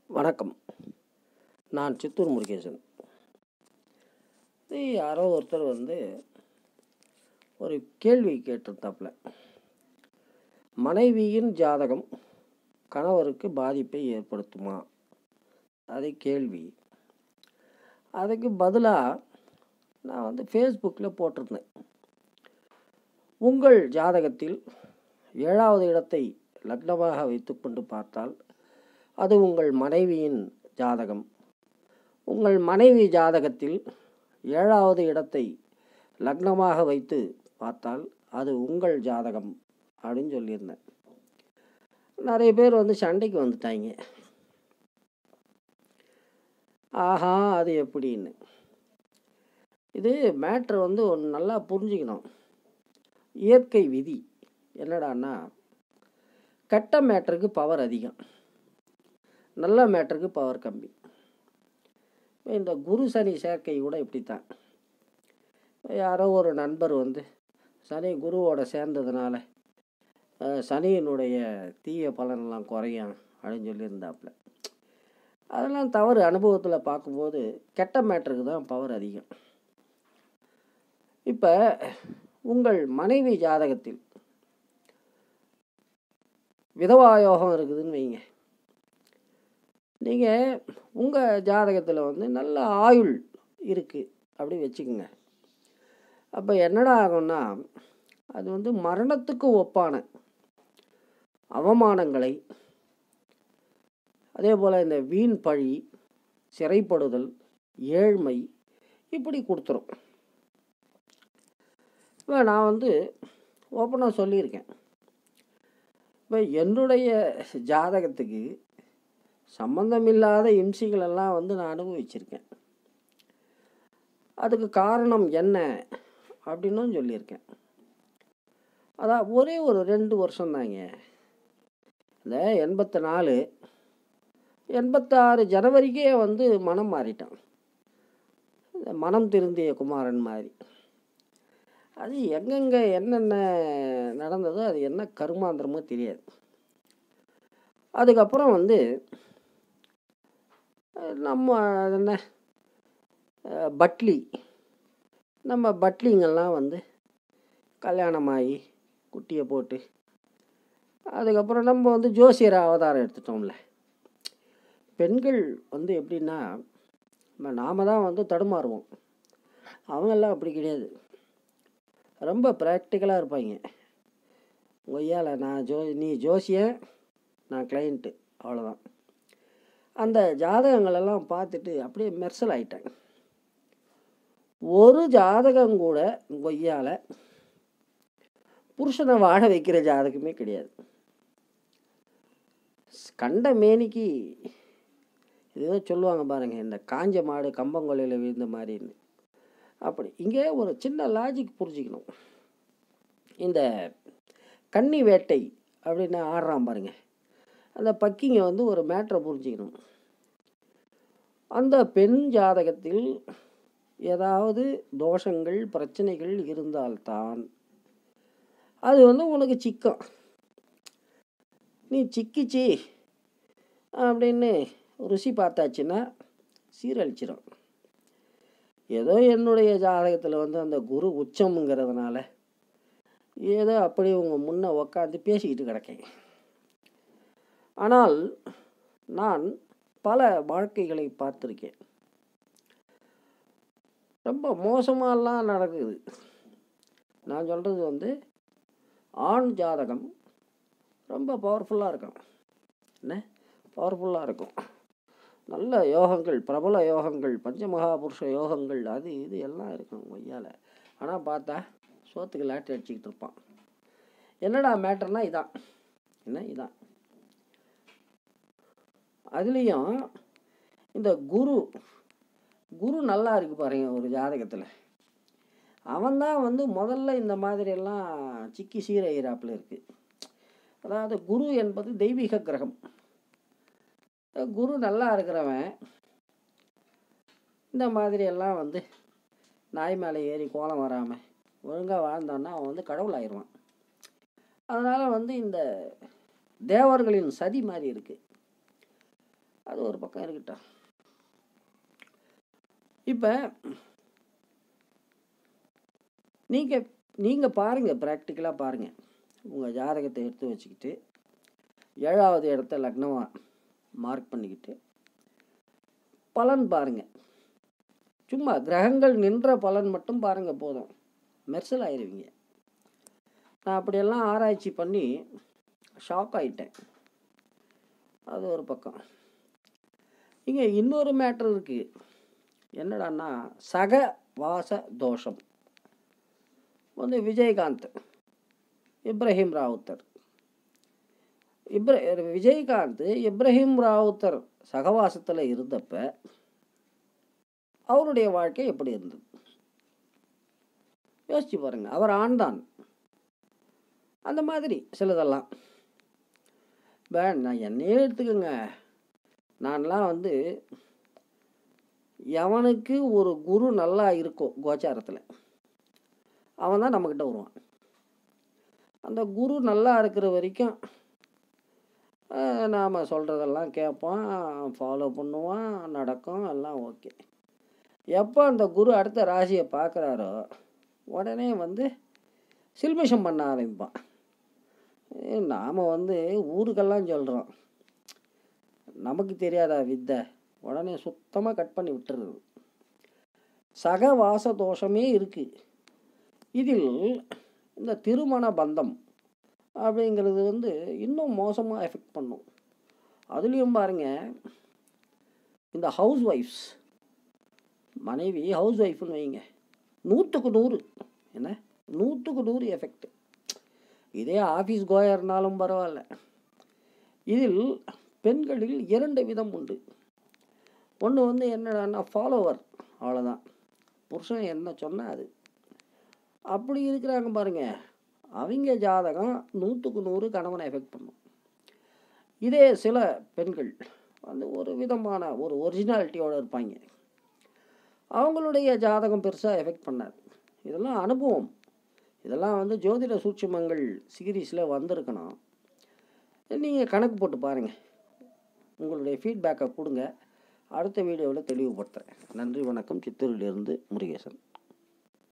வணக்கம் நான் சித்தூர் முருகேசன் இது யாரோ ஒருத்தர் வந்து ஒரு கேள்வி கேட்டிருந்தாப்புல மனைவியின் ஜாதகம் கணவருக்கு பாதிப்பை ஏற்படுத்துமா அது கேள்வி அதுக்கு பதிலாக நான் வந்து ஃபேஸ்புக்கில் போட்டிருந்தேன் உங்கள் ஜாதகத்தில் ஏழாவது இடத்தை லக்னமாக வைத்துக்கொண்டு பார்த்தால் அது உங்கள் மனைவியின் ஜாதகம் உங்கள் மனைவி ஜாதகத்தில் ஏழாவது இடத்தை லக்னமாக வைத்து பார்த்தால் அது உங்கள் ஜாதகம் அப்படின்னு சொல்லியிருந்தேன் நிறைய பேர் வந்து சண்டைக்கு வந்துட்டாங்க ஆஹா அது எப்படின்னு இது மேட்ரு வந்து ஒன்று நல்லா புரிஞ்சுக்கணும் இயற்கை விதி என்னடான்னா கெட்ட மேட்ருக்கு பவர் அதிகம் நல்ல மேட்டருக்கு பவர் கம்மி இந்த குரு சனி சேர்க்கை கூட இப்படித்தான் யாரோ ஒரு நண்பர் வந்து சனி குருவோட சேர்ந்ததுனால அஹ், சனியினுடைய தீய பலனெல்லாம் குறையும் அப்படின்னு சொல்லியிருந்தாப்புல அதெல்லாம் தவறு அனுபவத்தில் பார்க்கும்போது கெட்ட மேட்டருக்கு தான் பவர் அதிகம் இப்போ உங்கள் மனைவி ஜாதகத்தில் விதவா யோகம் இருக்குதுன்னு வைங்க நீங்கள் உங்கள் ஜாதகத்தில் வந்து நல்ல ஆயுள் இருக்குது அப்படி வச்சுக்கோங்க அப்போ என்னடா ஆகும்னா அது வந்து மரணத்துக்கு ஒப்பான அவமானங்களை அதே போல் இந்த வீண் பழி சிறைப்படுதல் ஏழ்மை இப்படி கொடுத்துரும் இப்போ நான் வந்து ஓப்பனாக சொல்லியிருக்கேன் இப்போ என்னுடைய ஜாதகத்துக்கு சம்பந்தமில்லாத இம்சைகளெல்லாம் வந்து நான் அனுபவிச்சிருக்கேன் அதுக்கு காரணம் என்ன அப்படின்னும் சொல்லியிருக்கேன் அதான் ஒரே ஒரு ரெண்டு வருஷம் தாங்க இந்த எண்பத்தி நாலு எண்பத்தாறு ஜனவரிக்கே வந்து மனம் மாறிட்டான் இந்த மனம் திருந்திய குமாரன் மாதிரி அது எங்கெங்கே என்னென்ன நடந்ததோ அது என்ன கருமாந்திரமோ தெரியாது அதுக்கப்புறம் வந்து அஹ், நம்ம அது என்ன அஹ், பட்லி நம்ம பட்லிங்கெல்லாம் வந்து கல்யாணமாகி குட்டியை போட்டு அதுக்கப்புறம் நம்ம வந்து ஜோசியர் அவதாரம் எடுத்துட்டோம்ல பெண்கள் வந்து எப்படின்னா நம்ம நாம தான் வந்து தடுமாறுவோம் அவங்கெல்லாம் அப்படி கிடையாது ரொம்ப ப்ராக்டிக்கலாக இருப்பாங்க கொய்யால நான் ஜோ நீ ஜோசியன் நான் கிளைண்ட்டு அவ்வளோதான் அந்த ஜாதகங்களெல்லாம் பார்த்துட்டு அப்படியே மெர்சல் ஆயிட்டேன் ஒரு ஜாதகம் கூட கொய்யால புருஷனை வாழ வைக்கிற ஜாதகமே கிடையாது கண்ட மேனிக்கு ஏதோ சொல்லுவாங்க பாருங்க இந்த காஞ்ச மாடு கம்பங்கொல்லையில் விழுந்த மாதிரின்னு அப்படி இங்கே ஒரு சின்ன லாஜிக் புரிஞ்சுக்கணும் இந்த கன்னி வேட்டை அப்படின்னு ஆடுறான் பாருங்க அந்த பக்கிங்க வந்து ஒரு மேட்ரை புரிஞ்சுக்கணும் அந்த பெண் ஜாதகத்தில் ஏதாவது தோஷங்கள் பிரச்சனைகள் இருந்தால்தான் அது வந்து உனக்கு சிக்கம் நீ சிக்கிச்சு அப்படின்னு ருசி பார்த்தாச்சுன்னா சீரழிச்சிடும் ஏதோ என்னுடைய ஜாதகத்தில் வந்து அந்த குரு உச்சம்ங்கிறதுனால ஏதோ அப்படி உங்கள் முன்ன உக்காந்து பேசிக்கிட்டு கிடக்கேன் ஆனால் நான் பல வாழ்க்கைகளை பார்த்துருக்கேன் ரொம்ப மோசமாலாம் நடக்குது நான் சொல்கிறது வந்து ஆண் ஜாதகம் ரொம்ப பவர்ஃபுல்லாக இருக்கும் என்ன பவர்ஃபுல்லாக இருக்கும் நல்ல யோகங்கள் பிரபல யோகங்கள் பஞ்சமகாபுருஷ யோகங்கள் அது இது எல்லாம் இருக்கும் கொய்யால ஆனால் பார்த்தா சோத்துக்கு லாட்டி அடிச்சுக்கிட்டு இருப்பான் என்னடா மேட்டர்னா இதான் என்ன இதான் அதுலேயும் இந்த குரு குரு நல்லா இருக்கு பாருங்க ஒரு ஜாதகத்தில் அவன்தான் வந்து முதல்ல இந்த மாதிரியெல்லாம் சிக்கி சீரையிறாப்புல இருக்குது அதாவது குரு என்பது தெய்வீக கிரகம் குரு நல்லா இருக்கிறவன் இந்த மாதிரியெல்லாம் வந்து நாய் மேலே ஏறி கோலம் வராமல் ஒழுங்காக வாழ்ந்தான்னா அவன் வந்து கடவுள் ஆயிடுவான் அதனால் வந்து இந்த தேவர்களின் சதி மாதிரி இருக்குது அது ஒரு பக்கம் இருக்கட்டும் இப்போ நீங்கள் நீங்கள் பாருங்கள் ப்ராக்டிக்கலாக பாருங்கள் உங்கள் ஜாதகத்தை எடுத்து வச்சுக்கிட்டு ஏழாவது இடத்த லக்னமாக மார்க் பண்ணிக்கிட்டு பலன் பாருங்கள் சும்மா கிரகங்கள் நின்ற பலன் மட்டும் பாருங்கள் போதும் மெர்சல் ஆயிடுவீங்க நான் அப்படியெல்லாம் ஆராய்ச்சி பண்ணி ஷாக் ஆயிட்டேன் அது ஒரு பக்கம் இங்கே இன்னொரு மேட்ரு இருக்குது என்னடான்னா சக வாச தோஷம் வந்து விஜயகாந்த் இப்ராஹிம் ராவுத்தர் இப்ர விஜயகாந்த் இப்ராஹிம் ராவுத்தர் சகவாசத்தில் இருந்தப்ப அவருடைய வாழ்க்கை எப்படி இருந்தது யோசிச்சு பாருங்க அவர் ஆண்தான் அந்த மாதிரி சிலதெல்லாம் இப்போ நான் என்னையே எடுத்துக்கோங்க நான்லாம் வந்து எவனுக்கு ஒரு குரு நல்லா இருக்கும் கோச்சாரத்தில் அவன் தான் நம்மக்கிட்ட வருவான் அந்த குரு நல்லா இருக்கிற வரைக்கும் நாம் சொல்கிறதெல்லாம் கேட்பான் ஃபாலோ பண்ணுவான் நடக்கும் எல்லாம் ஓகே எப்போ அந்த குரு அடுத்த ராசியை பார்க்குறாரோ உடனே வந்து சில்மிஷம் பண்ண ஆரம்பிப்பான் நாம் வந்து ஊருக்கெல்லாம் சொல்கிறோம் நமக்கு தெரியாதா வித்தை உடனே சுத்தமாக கட் பண்ணி விட்டுறது சக வாச தோஷமே இருக்குது இதில் இந்த திருமண பந்தம் அப்படிங்கிறது வந்து இன்னும் மோசமாக எஃபெக்ட் பண்ணும் அதுலேயும் பாருங்கள் இந்த ஹவுஸ் ஒய்ஃப்ஸ் மனைவி ஹவுஸ் ஒய்ஃப்னு வைங்க நூற்றுக்கு நூறு என்ன நூற்றுக்கு நூறு எஃபெக்ட் இதே ஆஃபீஸ் கோயா இருந்தாலும் பரவாயில்ல இதில் பெண்களில் இரண்டு விதம் உண்டு ஒன்று வந்து என்னடான்னா ஃபாலோவர் அவ்வளோதான் புருஷன் என்ன சொன்னால் அது அப்படி இருக்கிறாங்க பாருங்க அவங்க ஜாதகம் நூற்றுக்கு நூறு கணவனை எஃபெக்ட் பண்ணும் இதே சில பெண்கள் வந்து ஒரு விதமான ஒரு ஒரிஜினாலிட்டியோடு இருப்பாங்க அவங்களுடைய ஜாதகம் பெருசாக எஃபெக்ட் பண்ணாது இதெல்லாம் அனுபவம் இதெல்லாம் வந்து ஜோதிட சூட்சுமங்கள் சீரீஸில் வந்திருக்கணும் நீங்கள் கணக்கு போட்டு பாருங்கள் உங்களுடைய ஃபீட்பேக்கை கொடுங்க அடுத்த வீடியோவில் தெளிவுபடுத்துகிறேன் நன்றி வணக்கம் சித்தூரிலிருந்து முருகேசன்